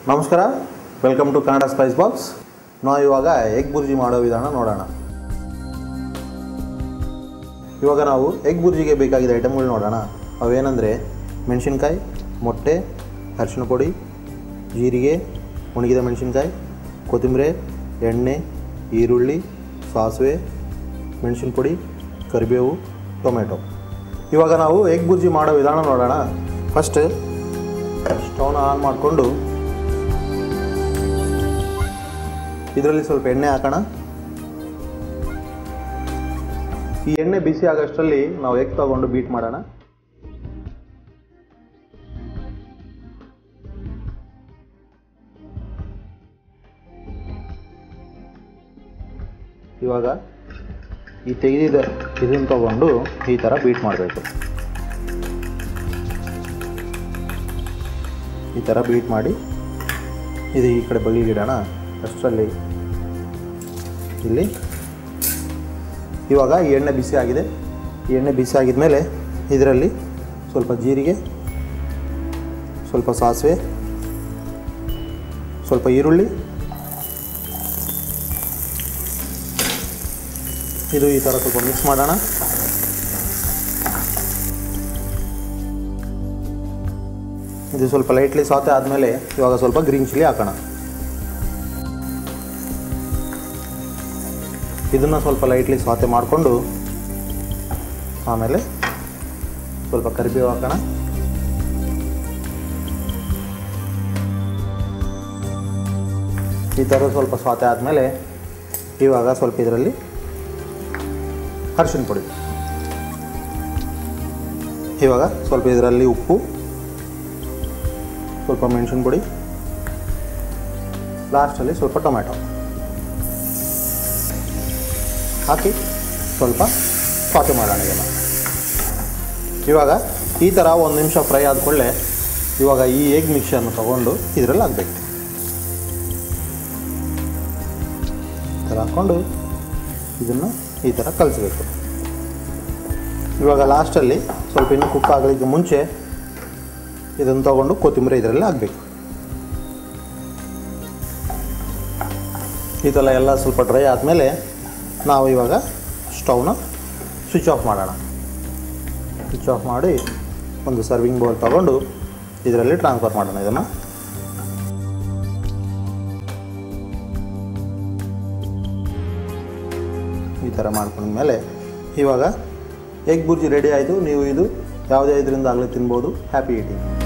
ನಮಸ್ಕಾರ welcome to Kannada spice box ನಾವು ಇವಾಗ ಎಗ್ ಬುರ್ಜಿ ಮಾಡೋ ವಿಧಾನ ನೋಡೋಣ ಇವಾಗ ನಾವು ಎಗ್ ಬುರ್ಜಿಗೆ ಬೇಕಾಗಿದ್ದ ಐಟಮ್ಗಳು ನೋಡೋಣ ಅವೇನೆಂದರೆ ಮೆಣಸಿನ್ಕಾಯಿ ಮೊಟ್ಟೆ ಅರಿಶಿಣ ಪುಡಿ ಜೀರಿಗೆ ಒಣಗಿದ ಮೆಣಸಿನ್ಕಾಯಿ ಕೊತ್ತಂಬರಿ ಎಣ್ಣೆ ಈರುಳ್ಳಿ ಸಾಸಿವೆ ಮೆಣಸಿನ ಪುಡಿ ಕರಿಬೇವು ಟೊಮೆಟೊ ಇವಾಗ ನಾವು ಎಗ್ ಬುರ್ಜಿ ಮಾಡೋ ವಿಧಾನ ನೋಡೋಣ ಫಸ್ಟ್ ಸ್ಟವ್ನ ಆನ್ ಮಾಡಿಕೊಂಡು ಇದರಲ್ಲಿ ಸ್ವಲ್ಪ ಎಣ್ಣೆ ಹಾಕೋಣ ಈ ಎಣ್ಣೆ ಬಿಸಿ ಆಗೋಷ್ಟರಲ್ಲಿ ನಾವು ಎಗ್ ತಗೊಂಡು ಬೀಟ್ ಮಾಡೋಣ ಇವಾಗ ಈ ತೆಗೆದಿದ್ದ ಇದನ್ನು ತಗೊಂಡು ಈ ಥರ ಬೀಟ್ ಮಾಡಬೇಕು ಈ ಥರ ಬೀಟ್ ಮಾಡಿ ಇದು ಈ ಕಡೆ ಬಗ್ಲಿಗಿಡೋಣ ಅಷ್ಟರಲ್ಲಿ ಇಲ್ಲಿ ಇವಾಗ ಈ ಎಣ್ಣೆ ಬಿಸಿ ಆಗಿದೆ ಈ ಎಣ್ಣೆ ಬಿಸಿ ಆಗಿದ ಮೇಲೆ ಇದರಲ್ಲಿ ಸ್ವಲ್ಪ ಜೀರಿಗೆ ಸ್ವಲ್ಪ ಸಾಸಿವೆ ಸ್ವಲ್ಪ ಈರುಳ್ಳಿ ಇದು ಈ ಥರ ಸ್ವಲ್ಪ ಮಿಕ್ಸ್ ಮಾಡೋಣ ಇದು ಸ್ವಲ್ಪ ಲೈಟ್ಲಿ ಸಾತೆ ಆದಮೇಲೆ ಇವಾಗ ಸ್ವಲ್ಪ ಗ್ರೀನ್ ಚಿಲ್ಲಿ ಹಾಕೋಣ ಇದನ್ನು ಸ್ವಲ್ಪ ಲೈಟ್ಲಿ ಸಾತೆ ಮಾಡಿಕೊಂಡು ಆಮೇಲೆ ಸ್ವಲ್ಪ ಕರಿಬೇವು ಹಾಕೋಣ ಈ ಥರ ಸ್ವಲ್ಪ ಸ್ವಾತೆ ಆದಮೇಲೆ ಇವಾಗ ಸ್ವಲ್ಪ ಇದರಲ್ಲಿ ಅರಿಶಿನ ಪುಡಿ ಇವಾಗ ಸ್ವಲ್ಪ ಇದರಲ್ಲಿ ಉಪ್ಪು ಸ್ವಲ್ಪ ಮೆಣಸಿನ ಪುಡಿ ಲಾಸ್ಟಲ್ಲಿ ಸ್ವಲ್ಪ ಟೊಮ್ಯಾಟೊ ಹಾಕಿ ಸ್ವಲ್ಪ ಸ್ವಾತೆ ಮಾಡೋಣ ಇದನ್ನು ಇವಾಗ ಈ ಥರ ಒಂದು ನಿಮಿಷ ಫ್ರೈ ಆದ ಕೂಡಲೇ ಇವಾಗ ಈ ಎಗ್ ಮಿಕ್ಸರ್ನ ತೊಗೊಂಡು ಇದರಲ್ಲಿ ಹಾಕಬೇಕು ಈ ಥರ ಹಾಕ್ಕೊಂಡು ಇದನ್ನು ಈ ಥರ ಕಲಿಸ್ಬೇಕು ಇವಾಗ ಲಾಸ್ಟಲ್ಲಿ ಸ್ವಲ್ಪ ಇನ್ನು ಕುಕ್ ಆಗಲಿಕ್ಕೆ ಮುಂಚೆ ಇದನ್ನು ತೊಗೊಂಡು ಕೊತ್ತಂಬರಿ ಇದರಲ್ಲಿ ಹಾಕಬೇಕು ಈ ಥರ ಎಲ್ಲ ಸ್ವಲ್ಪ ಡ್ರೈ ಆದಮೇಲೆ ನಾವು ಇವಾಗ ಸ್ಟವ್ನ ಸ್ವಿಚ್ ಆಫ್ ಮಾಡೋಣ ಸ್ವಿಚ್ ಆಫ್ ಮಾಡಿ ಒಂದು ಸರ್ವಿಂಗ್ ಬೌಲ್ ತೊಗೊಂಡು ಇದರಲ್ಲಿ ಟ್ರಾನ್ಸ್ಫರ್ ಮಾಡೋಣ ಇದನ್ನು ಈ ಥರ ಮಾಡ್ಕೊಂಡ್ಮೇಲೆ ಇವಾಗ ಎಗ್ ಬುರ್ಜಿ ರೆಡಿ ಆಯಿತು ನೀವು ಇದು ಯಾವುದೇ ಇದರಿಂದ ಆಗಲೇ ತಿನ್ಬೋದು ಹ್ಯಾಪಿ ಈಟಿಂಗ್